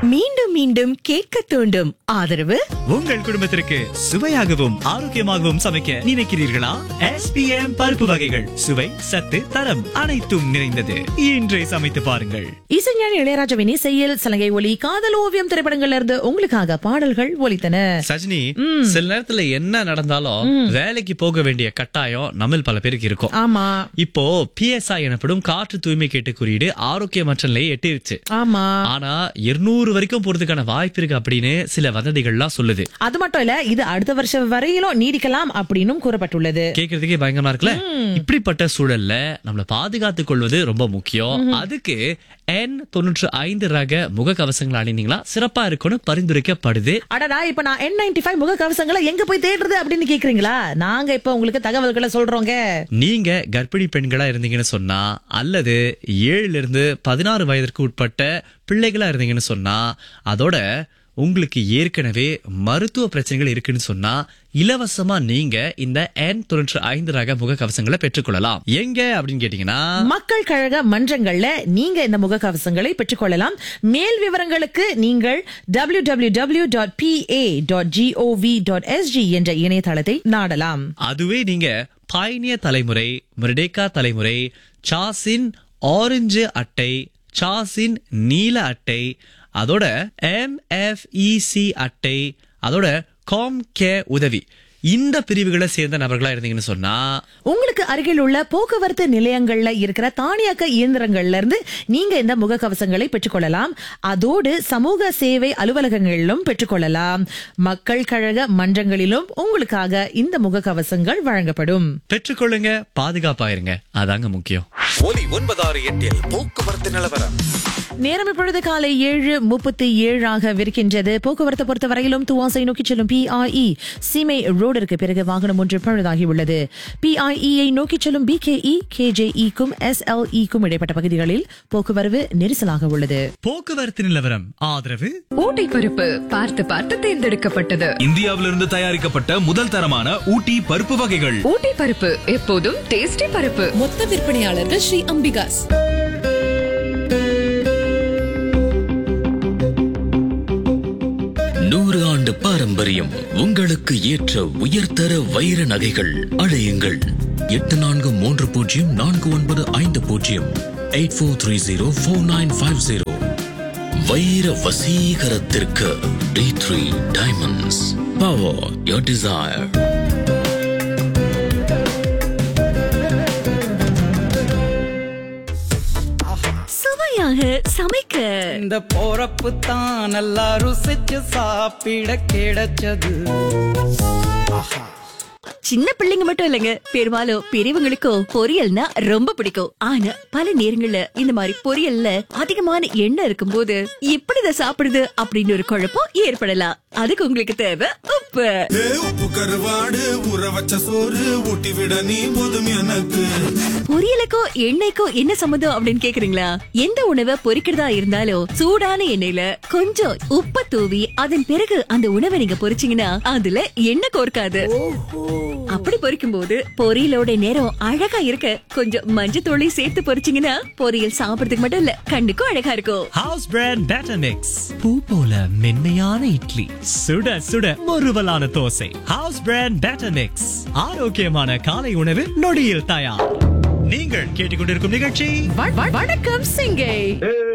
மீண்டும் மீண்டும் கேட்க தூண்டும் ஆதரவு உங்கள் குடும்பத்திற்கு சுவையாகவும் ஆரோக்கியமாகவும் சமைக்க நினைக்கிறீர்களா எஸ்பிஎம் பருப்பு வகைகள் சுவை சத்து தரம் அனைத்தும் நிறைந்தது இன்றே சமைத்து பாருங்கள் இசைஞானி இளையராஜாவின் இசையில் சலங்கை ஒலி காதல் ஓவியம் திரைப்படங்கள்ல இருந்து உங்களுக்காக பாடல்கள் ஒலித்தன சஜினி சில நேரத்துல என்ன நடந்தாலும் வேலைக்கு போக வேண்டிய கட்டாயம் நம்மில் பல பேருக்கு இருக்கும் ஆமா இப்போ பிஎஸ்ஐ எனப்படும் காற்று தூய்மை கேட்டு குறியீடு ஆரோக்கியமற்ற நிலையை எட்டிருச்சு ஆமா ஆனா இருநூறு வரைக்கும் போறதுக்கான வாய்ப்பு இருக்கு அப்படின்னு சில வதந்திகள்லாம் சொல்லுது அது மட்டும் இல்ல இது அடுத்த வருஷம் வரையிலும் நீடிக்கலாம் அப்படின்னும் கூறப்பட்டுள்ளது கேக்குறதுக்கே பயங்கரமா இருக்குல்ல இப்படிப்பட்ட சூழல்ல நம்மள பாதுகாத்துக் கொள்வது ரொம்ப முக்கியம் அதுக்கு என் தொண்ணூற்று ஐந்து ரக முகக்கவசங்கள் அணிந்தீங்களா சிறப்பா இருக்கும்னு பரிந்துரைக்கப்படுது அடடா இப்ப நான் என் நைன்டி ஃபைவ் முக கவசங்களை எங்க போய் தேடுறது அப்படின்னு கேக்குறீங்களா நாங்க இப்ப உங்களுக்கு தகவல்களை சொல்றோங்க நீங்க கர்ப்பிணி பெண்களா இருந்தீங்கன்னு சொன்னா அல்லது ஏழுல இருந்து பதினாறு வயதிற்கு உட்பட்ட பிள்ளைகளா இருந்தீங்கன்னு சொன்னா அதோட உங்களுக்கு ஏற்கனவே மருத்துவ பிரச்சனைகள் இருக்குன்னு சொன்னா இலவசமா நீங்க இந்த என் தொண்ணூற்று ஐந்து ரக முகக்கவசங்களை பெற்றுக்கொள்ளலாம் எங்க அப்படின்னு கேட்டீங்கன்னா மக்கள் கழக மன்றங்கள்ல நீங்க இந்த முக கவசங்களை பெற்றுக்கொள்ளலாம் மேல் விவரங்களுக்கு நீங்கள் W W W dot P A dot GOV dot SG என்ற இணையதளத்தை நாடலாம் அதுவே நீங்க பயணிய தலைமுறை மிருடேக்கா தலைமுறை சாசின் ஆரஞ்சு அட்டை சாசின் நீல அட்டை அதோட எம்எஃப்இசி அட்டை அதோட காம் கே உதவி இந்த பிரிவுகளை சேர்ந்த நபர்களா இருந்தீங்கன்னு சொன்னா உங்களுக்கு அருகில் உள்ள போக்குவரத்து நிலையங்கள்ல இருக்கிற தானியக்க இயந்திரங்கள்ல இருந்து நீங்க இந்த முகக்கவசங்களை பெற்றுக்கொள்ளலாம் அதோடு சமூக சேவை அலுவலகங்களிலும் பெற்றுக்கொள்ளலாம் மக்கள் கழக மன்றங்களிலும் உங்களுக்காக இந்த முகக்கவசங்கள் வழங்கப்படும் பெற்றுக்கொள்ளுங்க பாதுகாப்பாயிருங்க அதாங்க முக்கியம் ஒலி ஒன்பதாறு எட்டில் போக்குவரத்து நிலவரம் நேரம் இப்பொழுது காலை ஏழு முப்பத்தி ஏழாக விற்கின்றது போக்குவரத்தை பொறுத்த வரையிலும் துவாசை நோக்கி செல்லும் பிஐஇ சீமை ரோடிற்கு பிறகு வாகனம் ஒன்று பழுதாகி உள்ளது பிஐஇயை நோக்கி செல்லும் பிகேஇ கேஜேஇக்கும் எஸ்எல்இக்கும் இடைப்பட்ட பகுதிகளில் போக்குவரவு நெரிசலாக உள்ளது போக்குவரத்து நிலவரம் ஆதரவு ஊட்டி பருப்பு பார்த்து பார்த்து தேர்ந்தெடுக்கப்பட்டது இந்தியாவிலிருந்து தயாரிக்கப்பட்ட முதல் தரமான ஊட்டி பருப்பு வகைகள் ஊட்டி பருப்பு எப்போதும் டேஸ்டி பருப்பு மொத்த விற்பனையாளர்கள் ஸ்ரீ அம்பிகாஸ் நூறு ஆண்டு பாரம்பரியம் உங்களுக்கு ஏற்ற உயர்தர வைர நகைகள் அழையுங்கள் எட்டு நான்கு மூன்று பூஜ்ஜியம் நான்கு ஒன்பது ஐந்து பூஜ்ஜியம் eight four three zero four nine five zero வைர வசீகரத்திற்கு D three diamonds power your desire சுவையாக சமைக்க இந்த போறப்பு தான் நல்லா ருசிச்சு சாப்பிட கிடைச்சது சின்ன பிள்ளைங்க மட்டும் இல்லைங்க பெரும்பாலும் பெரியவங்களுக்கும் பொரியல்னா ரொம்ப பிடிக்கும் ஆனா பல நேரங்கள்ல இந்த மாதிரி பொரியல்ல அதிகமான எண்ணெய் இருக்கும்போது எப்படி இதை சாப்பிடுது அப்படின்னு ஒரு குழப்பம் ஏற்படலாம் அதுக்கு உங்களுக்கு தேவை உப்பு உப்பு கருவாடு ஊற வச்ச சோறு ஊட்டி விட நீ போதும் எனக்கு பொரியலுக்கும் எண்ணெய்க்கும் என்ன சம்மந்தம் அப்படின்னு கேக்குறீங்களா எந்த உணவை பொரிக்கிறதா இருந்தாலும் சூடான எண்ணெயில கொஞ்சம் உப்ப தூவி அதன் பிறகு அந்த உணவை நீங்க பொரிச்சீங்கன்னா அதுல எண்ணெய் கோர்க்காது அப்படி பொரிக்கும் போது பொரியலோட நேரம் அழகா இருக்க கொஞ்சம் மஞ்சத்தூளை சேர்த்து பொரிச்சீங்கன்னா பொரியல் சாப்பிடுறதுக்கு மட்டும் இல்ல கண்ணுக்கும் அழகா இருக்கும் ஹவுஸ் பிராண்ட் பேட்டர் மிக்ஸ் பூ போல மென்மையான இட்லி சுட சுட முறுவலான dosa house brand batter mix ஆரோக்கியமான காலை உணவு நொடியில் தயார் நீங்கள் கேட்டுக்கொண்டிருக்கும் நிகழ்ச்சி வணக்கம் சிங்கை